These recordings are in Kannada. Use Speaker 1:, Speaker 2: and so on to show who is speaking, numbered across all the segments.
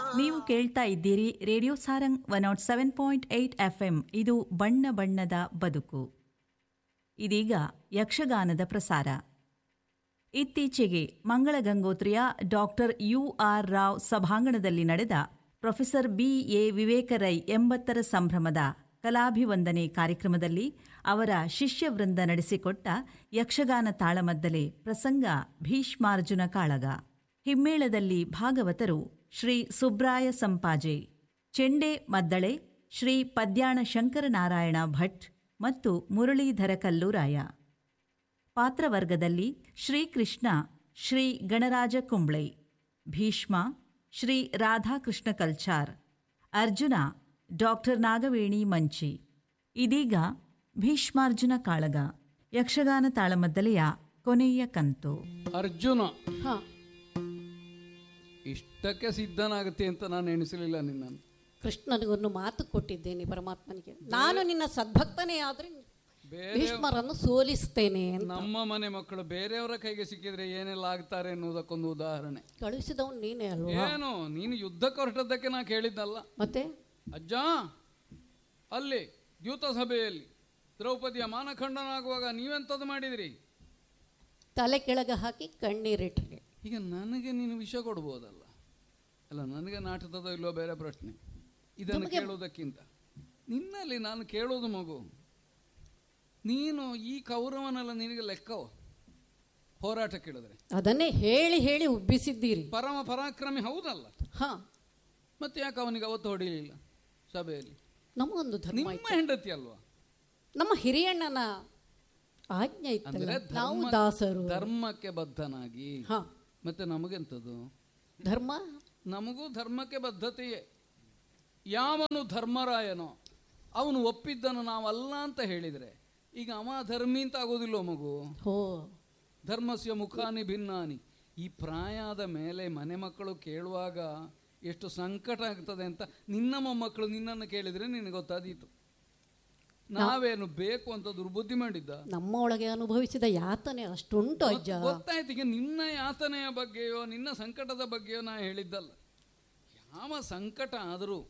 Speaker 1: ನೀವು ಕೇಳ್ತಾ ಇದ್ದೀರಿ radio Sarang one nought seven point eight F M ಇದು ಬಣ್ಣ ಬಣ್ಣದ ಬದುಕು ಇದೀಗ ಯಕ್ಷಗಾನದ ಪ್ರಸಾರ ಇತ್ತೀಚೆಗೆ ಮಂಗಳ ಗಂಗೋತ್ರಿಯ ಡಾಕ್ಟರ್ ಯು ಆರ್ ರಾವ್ ಸಭಾಂಗಣದಲ್ಲಿ ನಡೆದ ಪ್ರೊಫೆಸರ್ ಬಿ ಎ ವಿವೇಕರೈ ಎಂಬತ್ತರ ಸಂಭ್ರಮದ ಕಲಾಭಿವಂದನೆ ಕಾರ್ಯಕ್ರಮದಲ್ಲಿ ಅವರ ಶಿಷ್ಯವೃಂದ ನಡೆಸಿಕೊಟ್ಟ ಯಕ್ಷಗಾನ ತಾಳಮದ್ದಲೆ ಪ್ರಸಂಗ ಭೀಷ್ಮಾರ್ಜುನ ಕಾಳಗ ಹಿಮ್ಮೇಳದಲ್ಲಿ ಭಾಗವತರು ಶ್ರೀ ಸುಬ್ರಾಯ ಸಂಪಾಜೆ ಚೆಂಡೆ ಮದ್ದಳೆ ಶ್ರೀ ಪದ್ಯಾಣ ಶಂಕರನಾರಾಯಣ ಭಟ್ ಮತ್ತು ಮುರಳೀಧರ ಕಲ್ಲೂರಾಯ ಪಾತ್ರವರ್ಗದಲ್ಲಿ ಶ್ರೀಕೃಷ್ಣ ಶ್ರೀ ಗಣರಾಜ ಕುಂಬ್ಳೆ ಭೀಷ್ಮ ಶ್ರೀ ರಾಧಾಕೃಷ್ಣ ಕಲ್ಚಾರ್ ಅರ್ಜುನ ಡಾಕ್ಟರ್ ನಾಗವೇಣಿ ಮಂಚಿ ಇದೀಗ ಭೀಷ್ಮಾರ್ಜುನ ಕಾಳಗ ಯಕ್ಷಗಾನ ತಾಳಮದ್ದಲೆಯ ಕೊನೆಯ ಕಂತು
Speaker 2: ಅರ್ಜುನ
Speaker 3: ಹಾ
Speaker 2: ಇಷ್ಟಕ್ಕೆ ಸಿದ್ಧನಾಗುತ್ತೆ ಅಂತ ನಾನು ಎಣಿಸಲಿಲ್ಲ ನಿನ್ನನ್ನು
Speaker 3: ಕೃಷ್ಣನಿಗೊಂದು ಮಾತು ಕೊಟ್ಟಿದ್ದೇನೆ ಪರಮಾತ್ಮನಿಗೆ ನಾನು ನಿನ್ನ ಸದ್ಭಕ್ತನೇ ಆದ್ರೆ ಭೀಷ್ಮರನ್ನು ಸೋಲಿಸ್ತೇನೆ ಅಂತ
Speaker 2: ನಮ್ಮ ಮನೆ ಮಕ್ಕಳು ಬೇರೆಯವರ ಕೈಗೆ ಸಿಕ್ಕಿದ್ರೆ ಏನೆಲ್ಲ ಆಗ್ತಾರೆ ಎನ್ನುವುದಕ್ಕೊಂದು ಉದಾಹರಣೆ
Speaker 3: ಕಳುಹಿಸಿದವನು ನೀನೇ ಅಲ್ವಾ
Speaker 2: ಏನು ನೀನು ಯುದ್ಧಕ್ಕೆ ಹೊರಟದ್ದಕ್ಕೆ ನಾ ಕೇಳಿದ್ದಲ್ಲ
Speaker 3: ಮತ್ತೆ
Speaker 2: ಅಜ್ಜ ಅಲ್ಲಿ ದ್ಯೂತ ಸಭೆಯಲ್ಲಿ ದ್ರೌಪದಿಯ ಮಾನಖಂಡನಾಗುವಾಗ ನೀವೆಂಥದ್ದು ಮಾಡಿದಿರಿ
Speaker 3: ತಲೆ ಕೆಳಗೆ ಹಾಕಿ ಕಣ್ಣೀರಿಟ್ಟಿಗೆ
Speaker 2: ಈಗ ನನಗೆ ನೀನು ವಿಷ ಕೊಡ್ಬೋದಲ್ಲ ಅಲ್ಲ ನನಗೆ ನಾಟಕದ ಇಲ್ಲೋ ಬೇರೆ ಪ್ರಶ್ನೆ ಇದನ್ನು ಕೇಳುವುದಕ್ಕಿಂತ ನಿನ್ನಲ್ಲಿ ನಾನು ಕೇಳೋದು ಮಗು ನೀನು ಈ ಕೌರವನೆಲ್ಲ ನಿನಗೆ ಲೆಕ್ಕವೋ ಹೋರಾಟ ಕೇಳಿದ್ರೆ
Speaker 3: ಅದನ್ನೇ ಹೇಳಿ ಹೇಳಿ ಉಬ್ಬಿಸಿದ್ದೀರಿ
Speaker 2: ಪರಮ ಪರಾಕ್ರಮಿ ಹೌದಲ್ಲ
Speaker 3: ಹಾ
Speaker 2: ಮತ್ತೆ ಯಾಕೆ ಅವನಿಗೆ ಅವತ್ತು ಹೊಡಿಲಿಲ್ಲ ಸಭೆಯಲ್ಲಿ
Speaker 3: ನಮಗೊಂದು ಧರ್ಮ
Speaker 2: ನಿಮ್ಮ
Speaker 3: ಇತ್ತು
Speaker 2: ಹೆಂಡತಿ ಅಲ್ವಾ
Speaker 3: ನಮ್ಮ ಹಿರಿಯಣ್ಣನ ಆಜ್ಞೆ
Speaker 2: ಅಂದ್ರೆ
Speaker 3: ಇತ್ತಲ್ಲ ನಾವು
Speaker 2: ಧರ್ಮ-
Speaker 3: ದಾಸರು
Speaker 2: ಧರ್ಮಕ್ಕೆ ಬದ್ಧನಾಗಿ
Speaker 3: ಹಾ
Speaker 2: ಮತ್ತೆ ನಮಗೆಂಥದ್ದು
Speaker 3: ಧರ್ಮ
Speaker 2: ನಮಗೂ ಧರ್ಮಕ್ಕೆ ಬದ್ಧತೆಯೇ ಯಾವನು ಧರ್ಮರಾಯನೋ ಅವನು ಒಪ್ಪಿದ್ದನ್ನು ನಾವಲ್ಲ ಅಂತ ಹೇಳಿದರೆ ಈಗ ಅವ ಧರ್ಮಿ ಅಂತ ಆಗೋದಿಲ್ಲ ಮಗು
Speaker 3: ಹೋ
Speaker 2: ಧರ್ಮಸ್ಯ ಮುಖಾನಿ ಭಿನ್ನಾನಿ ಈ ಪ್ರಾಯದ ಮೇಲೆ ಮನೆ ಮಕ್ಕಳು ಕೇಳುವಾಗ ಎಷ್ಟು ಸಂಕಟ ಆಗ್ತದೆ ಅಂತ ನಿನ್ನ ಮೊಮ್ಮಕ್ಕಳು ನಿನ್ನನ್ನು ಕೇಳಿದರೆ ನಿನಗೆ ಗೊತ್ತಾದೀತು ನಾವೇನು ಬೇಕು ಅಂತ ದುರ್ಬುದ್ಧಿ ಮಾಡಿದ್ದ
Speaker 3: ನಮ್ಮ ಒಳಗೆ ಅನುಭವಿಸಿದ ಯಾತನೆ ಅಷ್ಟುಂಟು ಅಜ್ಜ
Speaker 2: ಗೊತ್ತಾಯ್ತು ಈಗ ನಿನ್ನ ಯಾತನೆಯ ಬಗ್ಗೆಯೋ ನಿನ್ನ ಸಂಕಟದ ಬಗ್ಗೆಯೋ ನಾ ಹೇಳಿದ್ದಲ್ಲ ಯಾವ ಸಂಕಟ ಆದರೂ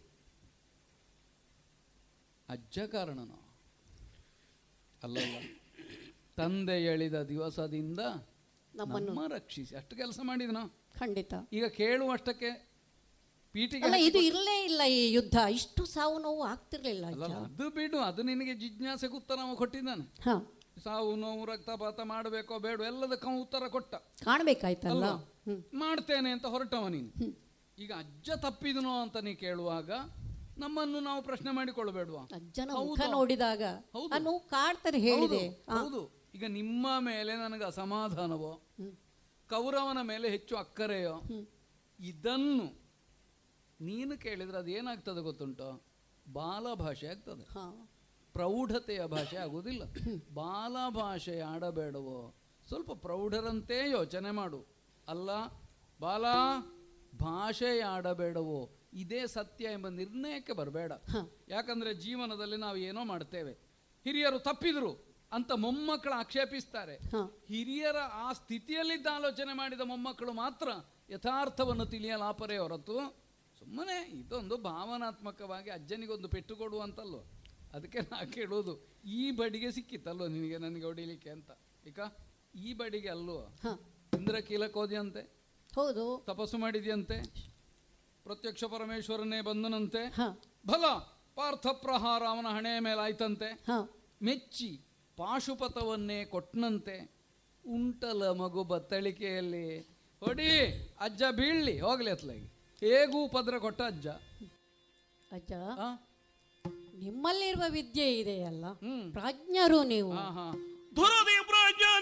Speaker 2: ಅಜ್ಜ ಕಾರಣನೋ ಅಲ್ಲಲ್ಲ ತಂದೆ ಎಳಿದ ದಿವಸದಿಂದ
Speaker 3: ನಮ್ಮನ್ನು
Speaker 2: ನಮ್ಮ ರಕ್ಷಿಸಿ ಅಷ್ಟು ಕೆಲಸ ಮಾಡಿದ್ನೋ
Speaker 3: ಖಂಡಿತ
Speaker 2: ಈಗ ಕೇಳುವಷ್ಟಕ್ಕೆ ಪೀಟಿಗೆ
Speaker 3: ಅಲ್ಲ ಇದು ಇರಲೇ ಇಲ್ಲ ಈ ಯುದ್ಧ ಇಷ್ಟು ಸಾವು ನೋವು ಆಗ್ತಿರ್ಲಿಲ್ಲ ಅಜ್ಜ
Speaker 2: ಅಲ್ಲ ಅದು ಬಿಡು ಅದು ನಿನಗೆ ಜಿಜ್ಞಾಸೆಗೆ ಉತ್ತರ ಅವ ಕೊಟ್ಟಿದ್ದಾನೆ
Speaker 3: ಹಾ
Speaker 2: ಸಾವು ನೋವು ರಕ್ತಪಾತ ಮಾಡಬೇಕೋ ಬೇಡ ಎಲ್ಲದಕ್ಕೆ ಅವ ಉತ್ತರ ಕೊಟ್ಟ
Speaker 3: ಕಾಣ್ಬೇಕಾಯ್ತಲ್ಲ
Speaker 2: ಅಲ್ವಾ?
Speaker 3: ಹ್ಮ್
Speaker 2: ಮಾಡ್ತೇನೆ ಅಂತ ಹೊರಟವ ನೀನು ಈಗ ಅಜ್ಜ ತಪ್ಪಿದನೋ ಅಂತ ನೀ ಕೇಳುವಾಗ ನಮ್ಮನ್ನು ನಾವು ಪ್ರಶ್ನೆ ಮಾಡಿಕೊಳ್ಳಬೇಡ್ವಾ
Speaker 3: ಅಜ್ಜನ
Speaker 2: ಹೌದು.
Speaker 3: ಮುಖ ನೋಡಿದಾಗ
Speaker 2: ಹೌದು.
Speaker 3: ಆ ನೋವು ಕಾಡ್ತಾರೆ ಹೇಳಿದೆ
Speaker 2: ಹೌದು, ಹೌದು ಈಗ ನಿಮ್ಮ ಮೇಲೆ ನನಗೆ ಅಸಮಾಧಾನವೋ ಕೌರವನ ಮೇಲೆ ಹೆಚ್ಚು ಅಕ್ಕರೆಯೋ ಇದನ್ನು ನೀನು ಕೇಳಿದ್ರೆ ಅದೇನಾಗ್ತದೆ ಗೊತ್ತುಂಟೋ ಬಾಲ ಭಾಷೆ ಆಗ್ತದೆ
Speaker 3: ಹಾ
Speaker 2: ಪ್ರೌಢತೆಯ ಭಾಷೆ ಆಗುವುದಿಲ್ಲ ಬಾಲ ಭಾಷೆ ಆಡಬೇಡವೋ ಸ್ವಲ್ಪ ಪ್ರೌಢರಂತೆ ಯೋಚನೆ ಮಾಡು ಅಲ್ಲ ಬಾಲ ಭಾಷೆ ಆಡಬೇಡವೋ ಇದೇ ಸತ್ಯ ಎಂಬ ನಿರ್ಣಯಕ್ಕೆ ಬರಬೇಡ ಯಾಕಂದ್ರೆ ಜೀವನದಲ್ಲಿ ನಾವು ಏನೋ ಮಾಡ್ತೇವೆ ಹಿರಿಯರು ತಪ್ಪಿದ್ರು ಅಂತ ಮೊಮ್ಮಕ್ಕಳು ಆಕ್ಷೇಪಿಸ್ತಾರೆ
Speaker 3: ಹಾ.
Speaker 2: ಹಿರಿಯರ ಆ ಸ್ಥಿತಿಯಲ್ಲಿದ್ದ ಆಲೋಚನೆ ಮಾಡಿದ ಮೊಮ್ಮಕ್ಕಳು ಮಾತ್ರ ಯಥಾರ್ಥವನ್ನು ತಿಳಿಯಲಾಪರೆ ಹೊರತು ಸುಮ್ಮನೆ ಇದೊಂದು ಭಾವನಾತ್ಮಕವಾಗಿ ಅಜ್ಜನಿಗೊಂದು ಪೆಟ್ಟು ಕೊಡುವಂತಲ್ವ ಅದಕ್ಕೆ ನಾ ಕೇಳೋದು ಈ ಬಡಿಗೆ ಸಿಕ್ಕಿತ್ತಲ್ವ ನಿನಗೆ ನನಗೆ ಹೊಡಿಲಿಕ್ಕೆ ಅಂತ ಈಗ ಈ ಬಡಿಗೆ ಅಲ್ವೋ
Speaker 3: ಹಾ
Speaker 2: ಇಂದ್ರ ಕೀಲಕೋದ್ಯಂತೆ
Speaker 3: ಹೌದು
Speaker 2: ತಪಸ್ಸು ಮಾಡಿದ್ಯಂತೆ ಪ್ರತ್ಯಕ್ಷ ಪರಮೇಶ್ವರನೇ ಬಂದನಂತೆ
Speaker 3: ಹಾ
Speaker 2: ಬಲ ಪಾರ್ಥ ಪ್ರಹಾರ ಅವನ ಹಣೆಯ ಮೇಲೆ ಆಯ್ತಂತೆ
Speaker 3: ಹಾ
Speaker 2: ಮೆಚ್ಚಿ ಪಾಶುಪತವನ್ನೇ ಕೊಟ್ನಂತೆ ಉಂಟಲ ಮಗು ಬತ್ತಳಿಕೆಯಲ್ಲಿ ಹೊಡಿ ಅಜ್ಜ ಬೀಳ್ಲಿ ಹೋಗ್ಲಿ ಅತ್ಲಾಗಿ ಹೇಗೂ ಪದ್ರ ಕೊಟ್ಟ ಅಜ್ಜ
Speaker 3: ಅಜ್ಜ
Speaker 2: ಆ?
Speaker 3: ನಿಮ್ಮಲ್ಲಿರುವ ವಿದ್ಯೆ ಇದೆಯಲ್ಲ
Speaker 2: ಹ್ಮ್
Speaker 3: ಪ್ರಾಜ್ಞರು ನೀವು
Speaker 2: ಹಾ ಹಾ
Speaker 4: ದುರದಿ